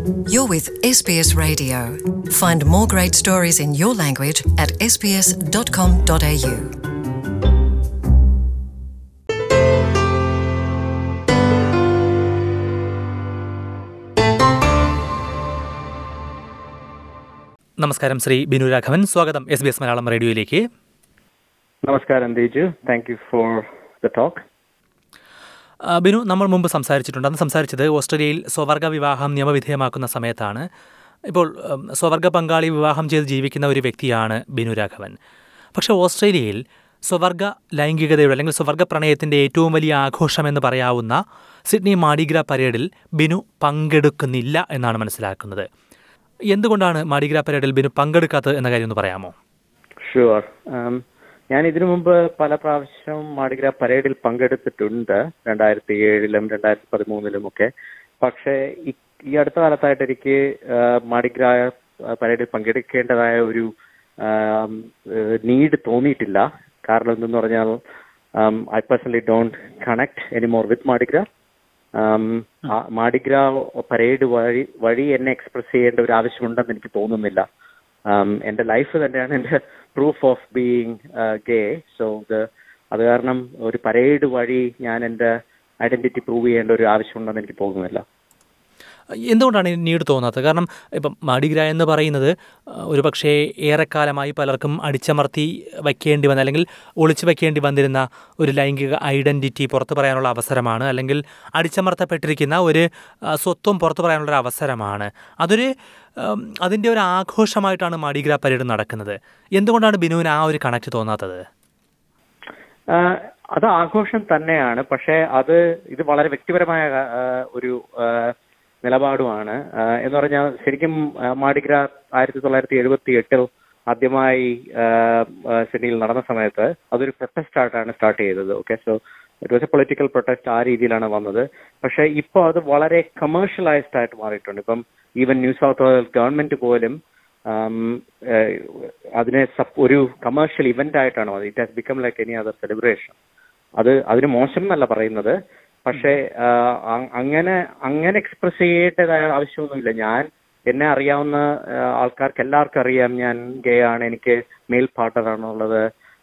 You're with SBS Radio. Find more great stories in your language at sbs.com.au. നമസ്കാരം ശ്രീ ബിനു രാഘവൻ സ്വാഗതം S B S Malayalam റേഡിയോയിലേക്ക് നമസ്കാരം Teju thank you for the talk ആ, ബിനു നമ്മൾ മുമ്പ് സംസാരിച്ചിട്ടുണ്ട് അന്ന് സംസാരിച്ചത് ഓസ്ട്രേലിയയിൽ സ്വവർഗ വിവാഹം നിയമവിധേയമാക്കുന്ന സമയത്താണ് ഇപ്പോൾ ഉം, സ്വവർഗ പങ്കാളി വിവാഹം ചെയ്ത് ജീവിക്കുന്ന ഒരു വ്യക്തിയാണ് ബിനു രാഘവൻ പക്ഷേ ഓസ്ട്രേലിയയിൽ സ്വവർഗ ലൈംഗികതയുടെ അല്ലെങ്കിൽ സ്വവർഗ പ്രണയത്തിൻ്റെ ഏറ്റവും വലിയ ആഘോഷമെന്ന് പറയാവുന്ന സിഡ്നി മാഡിഗ്ര പരേഡിൽ ബിനു പങ്കെടുക്കുന്നില്ല എന്നാണ് മനസ്സിലാക്കുന്നത് എന്തുകൊണ്ടാണ് മാഡിഗ്ര പരേഡിൽ ബിനു പങ്കെടുക്കാത്തത് എന്ന കാര്യം ഒന്ന് പറയാമോ ഷുവർ ഞാൻ ഇതിനു മുമ്പ് പല പ്രാവശ്യം മാഡിഗ്ര പരേഡിൽ പങ്കെടുത്തിട്ടുണ്ട് രണ്ടായിരത്തി ഏഴിലും രണ്ടായിരത്തി പതിമൂന്നിലും ഒക്കെ പക്ഷേ ഈ- ഈ അടുത്ത കാലത്തായിട്ട് എനിക്ക് മാഡിഗ്ര പരേഡിൽ പങ്കെടുക്കേണ്ടതായ ഒരു നീഡ് തോന്നിയിട്ടില്ല കാരണം എന്തെന്ന് പറഞ്ഞാൽ I personally don't connect anymore with Mardi Gras Mardi Gras parade വഴി വഴി എന്നെ എക്സ്പ്രസ് ചെയ്യേണ്ട ഒരു ആവശ്യമുണ്ടെന്ന് എനിക്ക് തോന്നുന്നില്ല um, എന്റെ ലൈഫ് തന്നെയാണ് എന്റെ proof of being gay so അത് കാരണം ഒരു പരേഡ് വഴി ഞാൻ എന്റെ ഐഡന്റിറ്റി പ്രൂവ് ചെയ്യേണ്ട ഒരു ആവശ്യമുണ്ടെന്ന് എനിക്ക് തോന്നുന്നില്ല എന്തുകൊണ്ടാണ് ഈ നീഡ് തോന്നാത്തത് കാരണം ഇപ്പം മാഡിഗ്ര എന്ന് പറയുന്നത് ഒരു പക്ഷേ ഏറെക്കാലമായി പലർക്കും അടിച്ചമർത്തി വയ്ക്കേണ്ടി വന്ന അല്ലെങ്കിൽ ഒളിച്ചു വയ്ക്കേണ്ടി വന്നിരുന്ന ഒരു ലൈംഗിക ഐഡൻറ്റിറ്റി പുറത്തു പറയാനുള്ള അവസരമാണ് അല്ലെങ്കിൽ അടിച്ചമർത്തപ്പെട്ടിരിക്കുന്ന ഒരു ആ, സ്വത്വം പുറത്തു പറയാനുള്ള ഒരു അവസരമാണ് അതൊരു ഉം, അതിൻ്റെ ഒരു ആഘോഷമായിട്ടാണ് മാഡിഗ്ര പരേഡ് നടക്കുന്നത് എന്തുകൊണ്ടാണ് ബിനുവിന് ആ ഒരു കണക്ട് തോന്നാത്തത് ആഹ് അത് ആഘോഷം തന്നെയാണ് പക്ഷേ അത് ഇത് വളരെ വ്യക്തിപരമായ ആഹ് ഒരു ആഹ് നിലപാടുമാണ് ആഹ് എന്ന് പറഞ്ഞാൽ ശരിക്കും ആഹ് മാഡിഗ്ര ആയിരത്തി തൊള്ളായിരത്തി എഴുപത്തി എട്ടിൽ ആദ്യമായി ആഹ് ആഹ് സിഡ്നിയിൽ നടന്ന സമയത്ത് അതൊരു പ്രൊട്ടസ്റ്റ് ആയിട്ടാണ് സ്റ്റാർട്ട് ചെയ്തത് okay so it was a political protest ആ രീതിയിലാണ് വന്നത് പക്ഷേ ഇപ്പോൾ അത് വളരെ കമേഴ്ഷ്യലൈസ്ഡ് ആയിട്ട് മാറിയിട്ടുണ്ട് ഇപ്പം even New South Wales government പോലും um, uh, അതിനെ സപ്- ഒരു കമേഴ്ഷ്യൽ ഇവന്റ് ആയിട്ടാണ് വന്നത് it has become like any other celebration അത് അതിന് മോശം എന്നല്ല പറയുന്നത് പക്ഷേ ആഹ്, അ- അങ്ങനെ അങ്ങനെ എക്സ്പ്രസ് ചെയ്യേണ്ടതായ ആവശ്യമൊന്നുമില്ല ഞാൻ എന്നെ അറിയാവുന്ന ആഹ്, ആൾക്കാർക്ക് എല്ലാവർക്കും അറിയാം ഞാൻ ഗേ ആണ് എനിക്ക് മെയിൽ പാർട്ണർ ആണുള്ളത്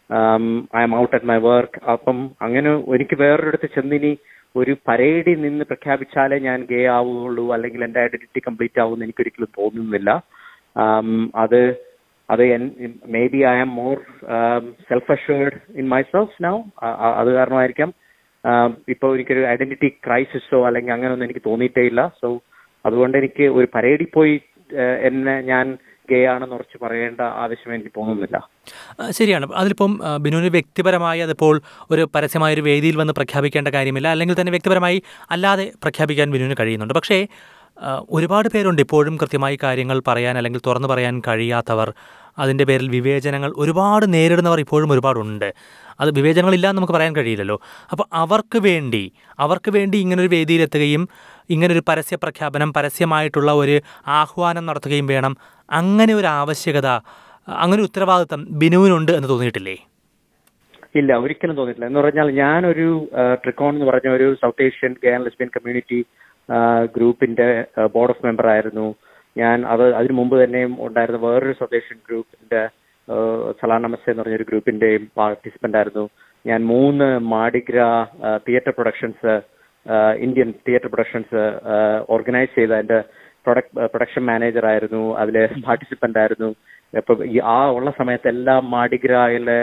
I'm out at my work അപ്പം അങ്ങനെ എനിക്ക് വേറൊരിടത്ത് ചെന്നിനി ഒരു പരേഡിൽ നിന്ന് പ്രഖ്യാപിച്ചാലേ ഞാൻ ഗേ ആവുകയുള്ളൂ അല്ലെങ്കിൽ എന്റെ ഐഡന്റിറ്റി കംപ്ലീറ്റ് ആവുമെന്ന് എനിക്കൊരിക്കലും തോന്നുന്നില്ല um, അത് അത് may be I am more self assured in myself now അത് കാരണമായിരിക്കാം um, ഇപ്പൊ എനിക്കൊരു ഐഡന്റിറ്റി ക്രൈസിസോ അല്ലെങ്കിൽ അങ്ങനെയൊന്നും എനിക്ക് തോന്നിയിട്ടേ ഇല്ല സോ അതുകൊണ്ട് എനിക്ക് ഒരു പരേഡിൽ പോയി uh, എന്നെ ഞാൻ ഗേ ആണെന്ന് ഉറച്ച് പറയേണ്ട ആവശ്യം എനിക്ക് തോന്നുന്നില്ല ആ, ശരിയാണ് അതിലിപ്പം ആ, ബിനുവിന് വ്യക്തിപരമായി അതിപ്പോൾ ഒരു പരസ്യമായ ഒരു വേദിയിൽ വന്ന് പ്രഖ്യാപിക്കേണ്ട കാര്യമില്ല അല്ലെങ്കിൽ തന്നെ വ്യക്തിപരമായി അല്ലാതെ പ്രഖ്യാപിക്കാൻ ബിനുവിന് കഴിയുന്നുണ്ട് പക്ഷേ ആ, ഒരുപാട് പേരുണ്ട് ഇപ്പോഴും കൃത്യമായി കാര്യങ്ങൾ പറയാൻ അല്ലെങ്കിൽ തുറന്നു പറയാൻ കഴിയാത്തവർ അതിൻ്റെ പേരിൽ വിവേചനങ്ങൾ ഒരുപാട് നേരിടുന്നവർ ഇപ്പോഴും ഒരുപാടുണ്ട് അത് വിവേചനങ്ങളില്ല എന്ന് നമുക്ക് പറയാൻ കഴിയില്ലല്ലോ അപ്പോൾ അവർക്ക് വേണ്ടി അവർക്ക് വേണ്ടി ഇങ്ങനൊരു വേദിയിലെത്തുകയും ഇങ്ങനൊരു പരസ്യ പ്രഖ്യാപനം പരസ്യമായിട്ടുള്ള ഒരു ആഹ്വാനം നടത്തുകയും വേണം അങ്ങനെ ഒരു ആവശ്യകത അങ്ങനെ ഒരു ഉത്തരവാദിത്തം ബിനുവിനുണ്ട് എന്ന് തോന്നിയിട്ടില്ലേ ഇല്ല ഒരിക്കലും തോന്നിയിട്ടില്ല എന്ന് പറഞ്ഞാൽ ഞാനൊരു ട്രിക്കോൺ എന്ന് പറഞ്ഞ ഒരു South Asian gay and lesbian community ഗ്രൂപ്പിന്റെ ബോർഡ് ഓഫ് മെമ്പർ ആയിരുന്നു ഞാൻ അത് അതിനു മുമ്പ് തന്നെയും ഉണ്ടായിരുന്ന വേറൊരു സൗത്ത് ഏഷ്യൻ ഗ്രൂപ്പിന്റെ സലാ നമസ്തേ എന്ന് പറഞ്ഞൊരു ഗ്രൂപ്പിന്റെയും പാർട്ടിസിപ്പന്റ് ആയിരുന്നു ഞാൻ മൂന്ന് Mardi Gras theatre productions Indian theatre productions organise ചെയ്ത എന്റെ പ്രൊഡക്ട് പ്രൊഡക്ഷൻ മാനേജർ ആയിരുന്നു അതിലെ പാർട്ടിസിപ്പന്റ് ആയിരുന്നു ഇപ്പൊ ഈ ആ ഉള്ള സമയത്ത് എല്ലാം മാഡിഗ്രയിലെ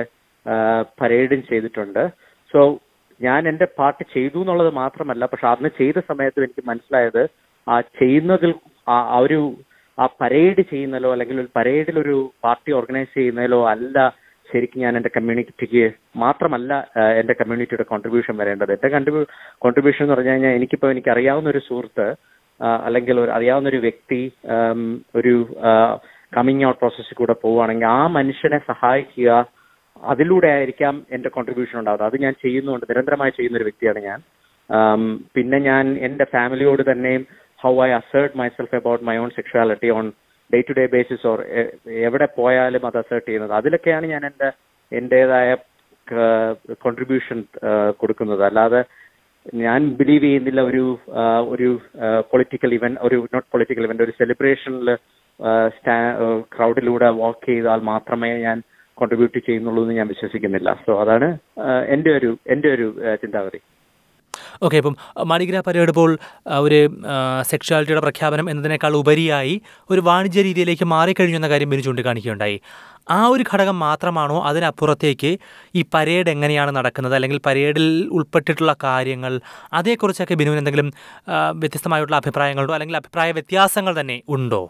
പരേഡും ചെയ്തിട്ടുണ്ട് സോ ഞാൻ എന്റെ പാർട്ട് ചെയ്തു എന്നുള്ളത് മാത്രമല്ല പക്ഷെ അന്ന് ചെയ്ത സമയത്ത് എനിക്ക് മനസ്സിലായത് ആ ചെയ്യുന്നതിൽ ആ- ആ ഒരു ആ പരേഡ് ചെയ്യുന്നതിലോ അല്ലെങ്കിൽ ഒരു പരേഡിൽ ഒരു പാർട്ടി ഓർഗനൈസ് ചെയ്യുന്നതിലോ അല്ല ശരിക്കും ഞാൻ എന്റെ കമ്മ്യൂണിറ്റിക്ക് മാത്രമല്ല ആ, എന്റെ കമ്മ്യൂണിറ്റിയുടെ കോൺട്രിബ്യൂഷൻ വരേണ്ടത് എന്റെ കോൺട്രിബ്യൂഷൻ എന്ന് പറഞ്ഞു കഴിഞ്ഞാൽ എനിക്കിപ്പോ എനിക്ക് അറിയാവുന്ന ഒരു സുഹൃത്ത് ആ, അല്ലെങ്കിൽ ഒരു അറിയാവുന്ന ഒരു വ്യക്തി ആം, ഒരു കമ്മിങ് ഔട്ട് പ്രോസസ്സിൽ കൂടെ പോവുകയാണെങ്കിൽ ആ മനുഷ്യനെ സഹായിക്കുക അതിലൂടെ ആയിരിക്കാം എന്റെ കോൺട്രിബ്യൂഷൻ ഉണ്ടാവുന്നത് അത് ഞാൻ ചെയ്യുന്നുണ്ട് നിരന്തരമായി ചെയ്യുന്ന ഒരു വ്യക്തിയാണ് ഞാൻ ആം, പിന്നെ ഞാൻ എന്റെ ഫാമിലിയോട് തന്നെയും how I assert myself about my own sexuality on day to day basis or എവിടെ പോയാലും അത് അസേർട്ട് ചെയ്യുന്നത് അതിലൊക്കെയാണ് ഞാൻ എന്റെ എന്റേതായ കോൺട്രിബ്യൂഷൻ കൊടുക്കുന്നത് അല്ലാതെ ഞാൻ ബിലീവ് ചെയ്യുന്നില്ല ഒരു ആ, ഒരു പൊളിറ്റിക്കൽ ഇവന്റ് ഒരു നോട്ട് പൊളിറ്റിക്കൽ ഇവന്റ് ഒരു സെലിബ്രേഷനിൽ ക്രൗഡിലൂടെ വാക്ക് ചെയ്താൽ മാത്രമേ ഞാൻ കോൺട്രിബ്യൂട്ട് ചെയ്യുന്നുള്ളൂ എന്ന് ഞാൻ വിശ്വസിക്കുന്നില്ല സോ അതാണ് ആ, എൻ്റെ ഒരു എൻ്റെ ഒരു ആ, ചിന്താഗതി ഓക്കെ അപ്പം മാഡിഗ്ര പരേഡ് ഇപ്പോൾ ആ, ഒരു സെക്ഷുവാലിറ്റിയുടെ പ്രഖ്യാപനം എന്നതിനേക്കാൾ ഉപരിയായി ഒരു വാണിജ്യ രീതിയിലേക്ക് മാറിക്കഴിഞ്ഞു എന്ന കാര്യം ബിനു ചൂണ്ടിക്കാണിക്കുകയുണ്ടായി ആ ഒരു ഘടകം മാത്രമാണോ അതിനപ്പുറത്തേക്ക് ഈ പരേഡ് എങ്ങനെയാണ് നടക്കുന്നത് അല്ലെങ്കിൽ പരേഡിൽ ഉൾപ്പെട്ടിട്ടുള്ള കാര്യങ്ങൾ അതേക്കുറിച്ചൊക്കെ ബിനുവിന് എന്തെങ്കിലും ആ, വ്യത്യസ്തമായിട്ടുള്ള അഭിപ്രായങ്ങളുണ്ടോ അല്ലെങ്കിൽ അഭിപ്രായ വ്യത്യാസങ്ങൾ തന്നെ ഉണ്ടോ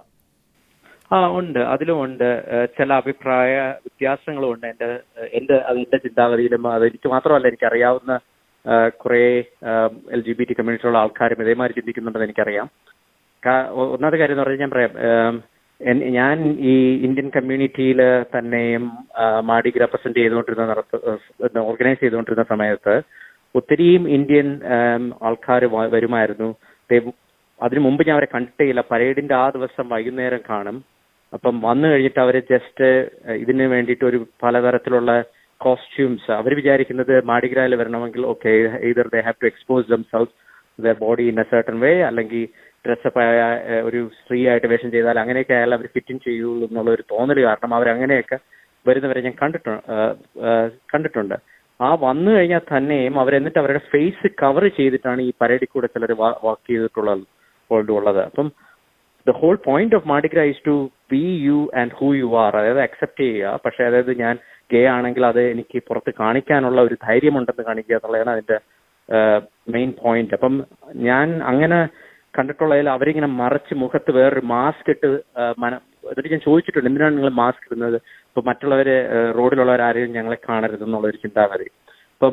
ആ ഉണ്ട് അതിലും ഉണ്ട് ഏഹ് ചില അഭിപ്രായ വ്യത്യാസങ്ങളും ഉണ്ട് എൻ്റെ എൻ്റെ അത് എൻ്റെ ചിന്താഗതിയിലും അത് എനിക്ക് മാത്രമല്ല എനിക്ക് അറിയാവുന്ന കുറെ എൽ ജി ബി ടി കമ്മ്യൂണിറ്റിയിലുള്ള ആൾക്കാരും ഇതേമാതിരി ചിന്തിക്കുന്നുണ്ടെന്ന് എനിക്കറിയാം കാ- ഒ- ഒന്നാമത്തെ കാര്യം എന്ന് പറഞ്ഞാൽ ഞാൻ പറയാം ഏം, എൻ- ഞാൻ ഈ ഇന്ത്യൻ കമ്മ്യൂണിറ്റിയിൽ തന്നെയും മാഡിഗ് റെപ്രസെന്റ് ചെയ്തുകൊണ്ടിരുന്ന ഓർഗനൈസ് ചെയ്തുകൊണ്ടിരുന്ന സമയത്ത് ഒത്തിരിയും ഇന്ത്യൻ ആൾക്കാർ വരുമായിരുന്നു ദേ- അതിനു മുമ്പ് ഞാൻ അവരെ കണ്ടിട്ടേയില്ല പരേഡിന്റെ ആ ദിവസം വൈകുന്നേരം കാണും അപ്പം വന്നു കഴിഞ്ഞിട്ട് അവര് ജസ്റ്റ് ഇതിന് വേണ്ടിയിട്ട് ഒരു പലതരത്തിലുള്ള കോസ്റ്റ്യൂംസ് അവർ വിചാരിക്കുന്നത് മാഡിഗ്രായിൽ വരണമെങ്കിൽ okay either they have to expose themselves their body in a certain way അല്ലെങ്കിൽ ഡ്രസ്സപ്പ് ആയ ഏഹ്, ഒരു സ്ത്രീ ആയിട്ട് വേഷം ചെയ്താൽ അങ്ങനെയൊക്കെ ആയാലും അവർ ഫിറ്റിംഗ് ചെയ്യുള്ളൂ എന്നുള്ള ഒരു തോന്നൽ കാരണം അവർ അങ്ങനെയൊക്കെ വരുന്നവരെ ഞാൻ കണ്ടിട്ടുണ്ട് കണ്ടിട്ടുണ്ട് ആ വന്നു കഴിഞ്ഞാൽ തന്നെയും അവരെന്നിട്ട് അവരുടെ ഫേസ് കവർ ചെയ്തിട്ടാണ് ഈ പരേഡിൽ കൂടെ ചിലർ വാക്ക് ചെയ്തിട്ടുള്ളത് ഉള്ളത് അപ്പം the whole point of Mardi Gras is to be you and who you are അതായത് അക്സെപ്റ്റ് ചെയ്യുക പക്ഷെ അതായത് ഞാൻ ഗേ ആണെങ്കിൽ അത് എനിക്ക് പുറത്ത് കാണിക്കാനുള്ള ഒരു ധൈര്യമുണ്ടെന്ന് കാണിക്കുക എന്നുള്ളതാണ് അതിന്റെ മെയിൻ പോയിന്റ് അപ്പം ഞാൻ അങ്ങനെ കണ്ടിട്ടുള്ളതിൽ അവരിങ്ങനെ മറച്ച് മുഖത്ത് വേറൊരു മാസ്ക് ഇട്ട് ആ, മന എന്നിട്ട് ഞാൻ ചോദിച്ചിട്ടുണ്ട് എന്തിനാണ് നിങ്ങൾ മാസ്ക് ഇടുന്നത് ഇപ്പൊ മറ്റുള്ളവര് റോഡിലുള്ളവർ ആരെയും ഞങ്ങളെ കാണരുത് എന്നുള്ള ഒരു ചിന്താഗതി അപ്പം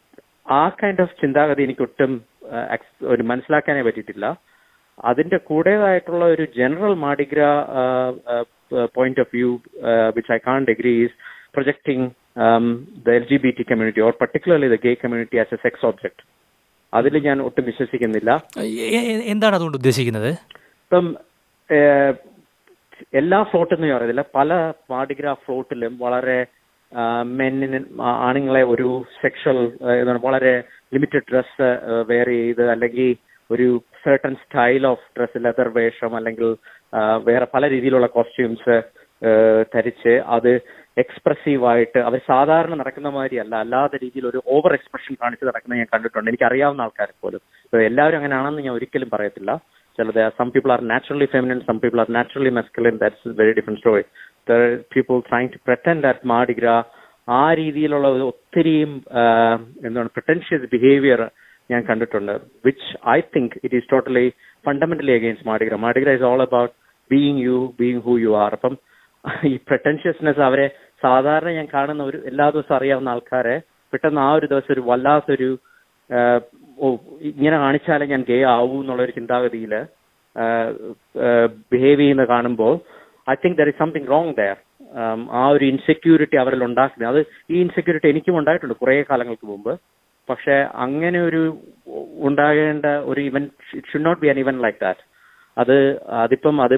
ആ കൈൻഡ് ഓഫ് ചിന്താഗതി എനിക്ക് ഒട്ടും ആ, acc- ഒരു മനസ്സിലാക്കാനേ പറ്റിയിട്ടില്ല അതിന്റെ കൂടേതായിട്ടുള്ള ഒരു general Mardi Gras point of view which I can't agree is projecting the L G B T community or particularly the gay community as a sex object അതിൽ ഞാൻ ഒട്ടും വിശ്വസിക്കുന്നില്ല എ- എ- എന്താണ് അതുകൊണ്ട് ഉദ്ദേശിക്കുന്നത് ഇപ്പം ഏഹ്, എല്ലാ ഫ്ലോട്ട് എന്ന് പറയുന്നില്ല പല മാഡിഗ്ര ഫ്ലോട്ടിലും വളരെ മെന്നിന് ആണുങ്ങളെ ഒരു സെക്ഷൽ വളരെ ലിമിറ്റഡ് ഡ്രസ് വെയർ ചെയ്ത് അല്ലെങ്കിൽ ഒരു certain style of dress leather വേഷം അല്ലെങ്കിൽ ആ, വേറെ പല രീതിയിലുള്ള കോസ്റ്റ്യൂംസ് ധരിച്ച് അത് എക്സ്പ്രസീവ് ആയിട്ട് അവർ സാധാരണ നടക്കുന്ന മാതിരിയല്ല അല്ലാത്ത രീതിയിൽ ഒരു ഓവർ എക്സ്പ്രഷൻ കാണിച്ച് നടക്കുന്നത് ഞാൻ കണ്ടിട്ടുണ്ട് എനിക്ക് അറിയാവുന്ന ആൾക്കാരെ പോലും ഇപ്പൊ എല്ലാവരും അങ്ങനെയാണെന്ന് ഞാൻ ഒരിക്കലും പറയത്തില്ല ചിലത് some people are naturally feminine some people are naturally masculine that's very different story people trying to pretend at Mardi Gras ആ രീതിയിലുള്ള ഒരു ഒത്തിരിയും ആ, എന്താണ് പ്രൊട്ടൻഷ്യസ് ബിഹേവിയർ ഞാൻ കണ്ടിട്ടുണ്ട് which I think it is totally fundamentally against Mardi Gras Mardi Gras is all about being you being who you are അപ്പം ഈ പ്രൊട്ടൻഷ്യസ്നെസ് അവരെ സാധാരണ ഞാൻ കാണുന്ന ഒരു എല്ലാ ദിവസവും അറിയാവുന്ന ആൾക്കാരെ പെട്ടെന്ന് ആ ഒരു ദിവസം ഒരു വല്ലാത്തൊരു ആഹ്, ഓ ഇങ്ങനെ കാണിച്ചാലേ ഞാൻ ഗേ ആവൂ എന്നുള്ള ഒരു ചിന്താഗതിയിൽ ബിഹേവ് ചെയ്യുന്ന കാണുമ്പോൾ I think there is something wrong there ആ ഒരു ഇൻസെക്യൂരിറ്റി അവരിൽ ഉണ്ടാക്കുന്നത് അത് ഈ ഇൻസെക്യൂരിറ്റി എനിക്കും ഉണ്ടായിട്ടുണ്ട് കുറേ കാലങ്ങൾക്ക് മുമ്പ് പക്ഷെ അങ്ങനെ ഒരു ഉണ്ടാകേണ്ട ഒരു ഇവൻ ഷുഡ് നോട്ട് ബി അൻ ഇവൻ ലൈക്ക് ദാറ്റ് അത് അതിപ്പം അത്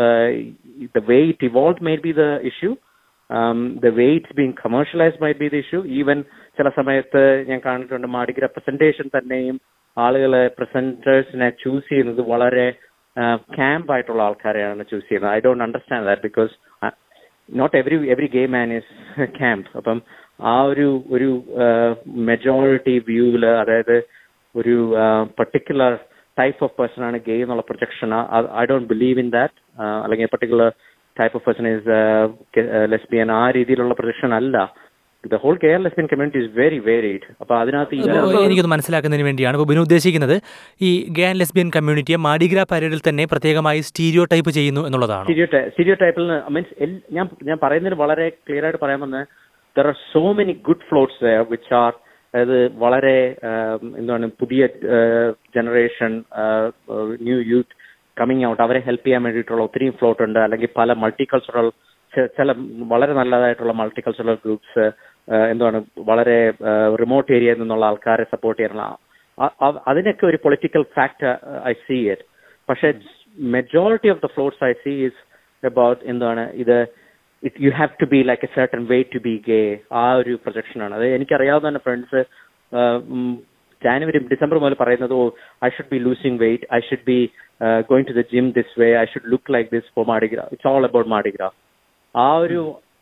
the way it evolve may be the issue the way it's being commercialised may be the issue even ചില സമയത്ത് ഞാൻ കണ്ടിട്ടുണ്ട് മാഡിക്ക് റെപ്രസെന്റേഷൻ തന്നെയും ആളുകളെ പ്രസന്റേഴ്സിനെ ചൂസ് ചെയ്യുന്നത് വളരെ ക്യാമ്പ് ആയിട്ടുള്ള ആൾക്കാരെയാണ് ചൂസ് ചെയ്യുന്നത് I don't understand that because not every every gay man is camp അപ്പം ആ ഒരു ഒരു മെജോറിറ്റി വ്യൂവില് അതായത് ഒരു പർട്ടിക്കുലർ ടൈപ്പ് ഓഫ് പേഴ്സൺ ആണ് ഗേ എന്നുള്ള projection I don't believe in that അല്ലെങ്കിൽ particular type of person is lesbian ആ രീതിയിലുള്ള പ്രൊജക്ഷൻ അല്ല the whole queer lesbian community is very varied അപ്പൊ അതിനകത്ത് ഈ അപ്പോൾ എനിക്കൊന്ന് മനസ്സിലാക്കുന്നതിന് വേണ്ടിയാണ് ഇപ്പോൾ ബിനു ഉദ്ദേശിക്കുന്നത് ഈ ഗേ ആൻഡ് ലെസ്ബിയൻ കമ്മ്യൂണിറ്റിയെ മാഡിഗ്ര പരേഡിൽ തന്നെ പ്രത്യേകമായി സ്റ്റീരിയോ ടൈപ്പ് ചെയ്യുന്നു എന്നുള്ളതാണ് സ്റ്റീരിയോ സ്റ്റീരിയോ ടൈപ്പിൽ മീൻസ് ഞാൻ ഞാൻ പറയുന്നതിന് വളരെ ക്ലിയർ ആയിട്ട് പറയാൻ വന്നത് there are so many good floats which are അതായത് വളരെ ആം, എന്താണ് പുതിയ generation new youth coming out അവരെ ഹെൽപ്പ് ചെയ്യാൻ വേണ്ടിയിട്ടുള്ള ഒത്തിരി ഫ്ലോട്ട് ഉണ്ട് അല്ലെങ്കിൽ പല മൾട്ടി കൾച്ചറൽ ചില വളരെ നല്ലതായിട്ടുള്ള മൾട്ടി കൾച്ചറൽ ഗ്രൂപ്പ്സ് എന്താണ് വളരെ റിമോട്ട് ഏരിയയിൽ നിന്നുള്ള ആൾക്കാരെ സപ്പോർട്ട് ചെയ്യാനുള്ള ആ- ആ- അതിനൊക്കെ ഒരു political factor I see it പക്ഷെ majority of the floats I see is about എന്താണ് ഇത് it you have to be like a certain way to be gay ആ ഒരു പ്രൊജക്ഷൻ ആണ് അത് എനിക്കറിയാവുന്ന തന്നെ ഫ്രണ്ട്സ് ജാനുവരി ഡിസംബർ മുതൽ പറയുന്നത് oh I should be losing weight I should be going to the gym this way I should look like this for Mardi Gras it's all about Mardi Gras ആ ഒരു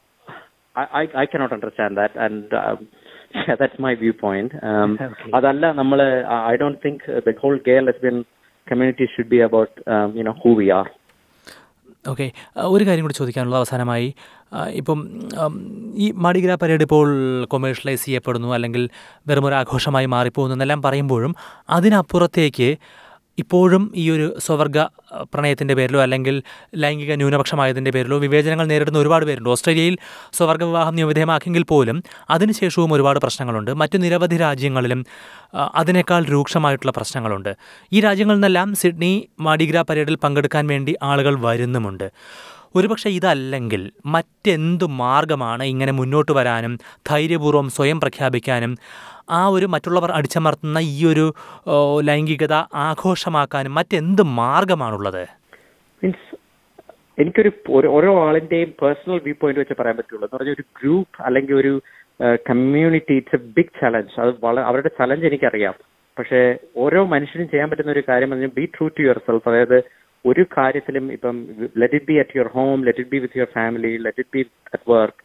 I, I cannot understand that and um, yeah, that's my viewpoint. Um, Okay. അതല്ല നമ്മൾ I don't think the whole gay lesbian community should be about um, you know who we are. Okay ഒരു കാര്യം കൂടി ചോദിക്കാനുള്ളത് അവസാനമായി ആ, ഇപ്പം ഉം, ഈ മാഡിഗ്ര പരേഡ് ഇപ്പോൾ കൊമേഴ്ഷ്യലൈസ് ചെയ്യപ്പെടുന്നു അല്ലെങ്കിൽ വെറും ഒരു ആഘോഷമായി മാറിപ്പോകുന്നു എന്നെല്ലാം പറയുമ്പോഴും അതിനപ്പുറത്തേക്ക് ഇപ്പോഴും ഈ ഒരു സ്വവർഗ പ്രണയത്തിൻ്റെ പേരിലോ അല്ലെങ്കിൽ ലൈംഗിക ന്യൂനപക്ഷമായതിൻ്റെ പേരിലോ വിവേചനങ്ങൾ നേരിടുന്ന ഒരുപാട് പേരുണ്ട് ഓസ്ട്രേലിയയിൽ സ്വവർഗ വിവാഹം നിയമവിധേയമാക്കിയെങ്കിൽ പോലും അതിനുശേഷവും ഒരുപാട് പ്രശ്നങ്ങളുണ്ട് മറ്റു നിരവധി രാജ്യങ്ങളിലും ആ, അതിനേക്കാൾ രൂക്ഷമായിട്ടുള്ള പ്രശ്നങ്ങളുണ്ട് ഈ രാജ്യങ്ങളിൽ നിന്നെല്ലാം സിഡ്നി മാഡിഗ്ര പരേഡിൽ പങ്കെടുക്കാൻ വേണ്ടി ആളുകൾ വരുന്നുമുണ്ട് ഒരുപക്ഷെ ഇതല്ലെങ്കിൽ മറ്റെന്തു മാർഗമാണ് ഇങ്ങനെ മുന്നോട്ട് വരാനും ധൈര്യപൂർവ്വം സ്വയം പ്രഖ്യാപിക്കാനും ആ ഒരു മറ്റുള്ളവർ അടിച്ചമർത്തുന്ന ഈ ഒരു ഓ, ലൈംഗികത ആഘോഷമാക്കാനും മറ്റെന്ത് മാർഗമാണുള്ളത് മീൻസ് എനിക്കൊരു ഒരു- ഓരോ ആളിന്റെയും പേഴ്സണൽ വ്യൂ പോയിന്റ് വെച്ച് പറയാൻ പറ്റുള്ളൂ എന്ന് പറഞ്ഞാൽ ഒരു ഗ്രൂപ്പ് അല്ലെങ്കിൽ ഒരു community it's a big challenge അത് വളരെ അവരുടെ ചലഞ്ച് എനിക്കറിയാം പക്ഷേ ഓരോ മനുഷ്യനും ചെയ്യാൻ പറ്റുന്ന ഒരു കാര്യം പറഞ്ഞാൽ be true to yourself അതായത് ഒരു കാര്യത്തിലും ഇപ്പം let it be at your home let it be with your family let it be at work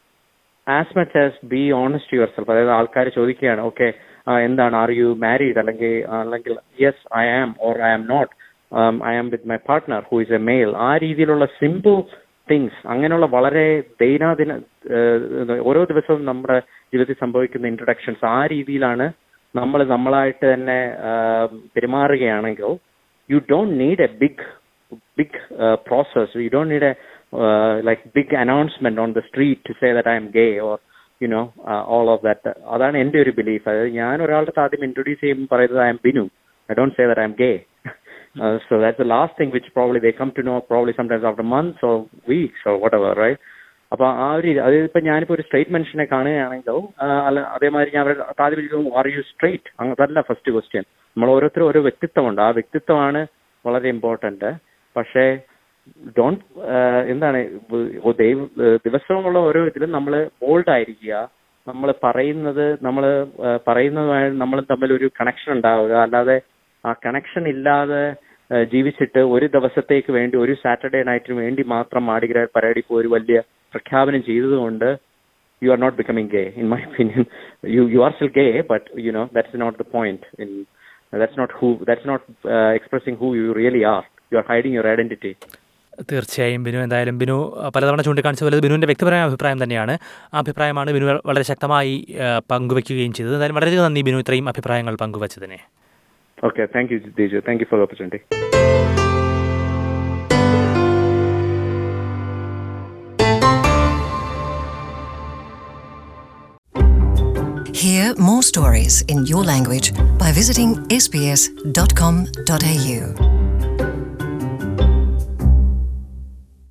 as much as be honest to yourself അതായത് ആൾക്കാർ ചോദിക്കുകയാണ് ഓക്കെ എന്താണ് are you married അല്ലെങ്കിൽ അല്ലെങ്കിൽ yes I am or I am not I am with my partner who is a male ആ രീതിയിലുള്ള simple things അങ്ങനെയുള്ള വളരെ ദൈനാദിന ഏഹ്, ഓരോ ദിവസവും നമ്മുടെ ജീവിതത്തിൽ സംഭവിക്കുന്ന ഇൻട്രൊഡക്ഷൻസ് ആ രീതിയിലാണ് നമ്മൾ നമ്മളായിട്ട് തന്നെ ആഹ്, പെരുമാറുകയാണെങ്കിൽ you don't need a big big uh, process you don't need a uh, like big announcement on the street to say that i'm gay or you know uh, all of that അതാണ് എൻ്റെ ഒരു belief അതായത് ഞാൻ ഒരാളുടെ ആദ്യം introduce ചെയ്യുമ്പോൾ പറയുന്നത് I'm Binu I don't say that I'm gay so that's the last thing which probably they come to know probably sometimes after months or weeks or whatever right അപ്പൊ ആ ഒരു രീതി അതായത് ഇപ്പൊ ഞാനിപ്പോ ഒരു സ്ട്രേറ്റ് മനുഷ്യനെ കാണുകയാണെങ്കിലോ ആ, അല്ല അതേമാതിരി ഞാൻ അവരുടെ ആദ്യം ചോദിക്കും ആർ യു സ്ട്രേറ്റ് അതല്ല ഫസ്റ്റ് ക്വസ്റ്റ്യൻ നമ്മൾ ഓരോരുത്തരും ഓരോ വ്യക്തിത്വമുണ്ട് ആ വ്യക്തിത്വമാണ് വളരെ ഇമ്പോർട്ടന്റ് പക്ഷേ ഡോണ്ട് എന്താണ് വ- ദൈവ ദിവസമുള്ള ഓരോ ഇതിലും നമ്മൾ ബോൾഡ് ആയിരിക്കുക നമ്മൾ പറയുന്നത് നമ്മൾ പറയുന്നതുമായി നമ്മൾ തമ്മിൽ ഒരു കണക്ഷൻ ഉണ്ടാവുക അല്ലാതെ ആ കണക്ഷൻ ഇല്ലാതെ ആ, ജീവിച്ചിട്ട് ഒരു ദിവസത്തേക്ക് വേണ്ടി ഒരു സാറ്റർഡേ നൈറ്റിന് വേണ്ടി മാത്രം മാടിഗ്ര പരേഡിൽ പോയി ഒരു വലിയ പ്രഖ്യാപനം ചെയ്തതുകൊണ്ട് you are not becoming gay in my opinion you you are still gay but you know that's not the point in that's not who that's not uh, expressing who you really are you are hiding your identity തീർച്ചയായും ബിനു എന്തായാലും ബിനു ആ, പലതവണ ചൂണ്ടിക്കാണിച്ച പോലെ ഇത് ബിനുവിൻ്റെ വ്യക്തിപരമായ അഭിപ്രായം തന്നെയാണ് ആ അഭിപ്രായമാണ് ബിനു വളരെ ശക്തമായി ആ, പങ്കുവയ്ക്കുകയും ചെയ്തത് എന്തായാലും വളരെയധികം നന്ദി ബിനു ഇത്രയും അഭിപ്രായങ്ങൾ പങ്കുവച്ചതിനെ okay thank you Diju. thank you for the opportunity Hear more stories in your language by visiting sbs.com.au.